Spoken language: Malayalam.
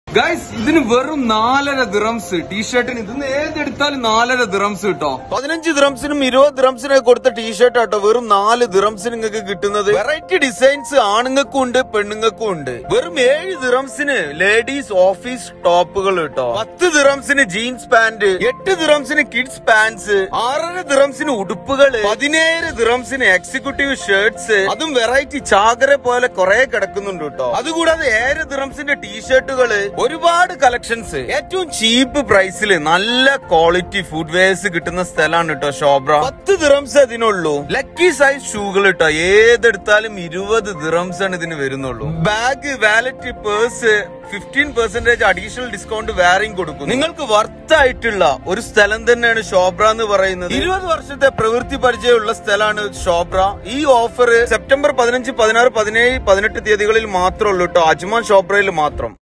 ഗൈസ് ഇതിന് വെറും നാലര ദിറംസ് ടീഷർട്ടിന് ഇതിന്ന് ഏതെടുത്താലും നാലര ദിറംസ് കിട്ടോ പതിനഞ്ച് ദിറംസിനും ഇരുപത് ദിറംസിനും കൊടുത്ത ടീഷർട്ട് ആട്ടോ വെറും നാല് ദിറംസിന് നിങ്ങൾക്ക് കിട്ടുന്നത് വെറൈറ്റി ഡിസൈൻസ് ആണുങ്ങൾക്കും ഉണ്ട് പെണ്ണുങ്ങൾക്കും ഉണ്ട് വെറും ഏഴ് ദിറംസിന് ലേഡീസ് ഓഫീസ് ടോപ്പുകൾ കേട്ടോ പത്ത് ദിറംസിന് ജീൻസ് പാന്റ് എട്ട് ദിറംസിന് കിഡ്സ് പാന്റ്സ് ആറര ദിറംസിന് ഉടുപ്പുകള് പതിനേഴ് ദിറംസിന് എക്സിക്യൂട്ടീവ് ഷർട്ട്സ് അതും വെറൈറ്റി ചാകര പോലെ കുറെ കിടക്കുന്നുണ്ട് കേട്ടോ അതുകൂടാതെ ഏഴ് ദിറംസിന്റെ ടീഷർട്ടുകള് ഒരുപാട് കളക്ഷൻസ് ഏറ്റവും ചീപ്പ് പ്രൈസിൽ നല്ല ക്വാളിറ്റി ഫുഡ് വെയർസ് കിട്ടുന്ന സ്ഥലമാണ് കേട്ടോ ഷോബ്ര പത്ത് ദിറംസ് അതിനുള്ളൂ ലക്കി സൈസ് ഷൂകൾ കേട്ടോ ഏതെടുത്താലും ഇരുപത് ദിറംസ് ആണ് ഇതിന് വരുന്നുള്ളൂ bag wallet purse fifteen percentage additional discount വേറെയും കൊടുക്കും നിങ്ങൾക്ക് വർത്ത് ആയിട്ടുള്ള ഒരു സ്ഥലം തന്നെയാണ് ഷോബ്ര എന്ന് പറയുന്നത് ഇരുപത് വർഷത്തെ പ്രവൃത്തി പരിചയമുള്ള സ്ഥലമാണ് ഷോബ്ര ഈ ഓഫർ സെപ്റ്റംബർ പതിനഞ്ച് പതിനാറ് പതിനേഴ് പതിനെട്ട് തീയതികളിൽ മാത്രമേ ഉള്ളൂ കേട്ടോ അജ്മാൻ ഷോബ്രയിൽ മാത്രം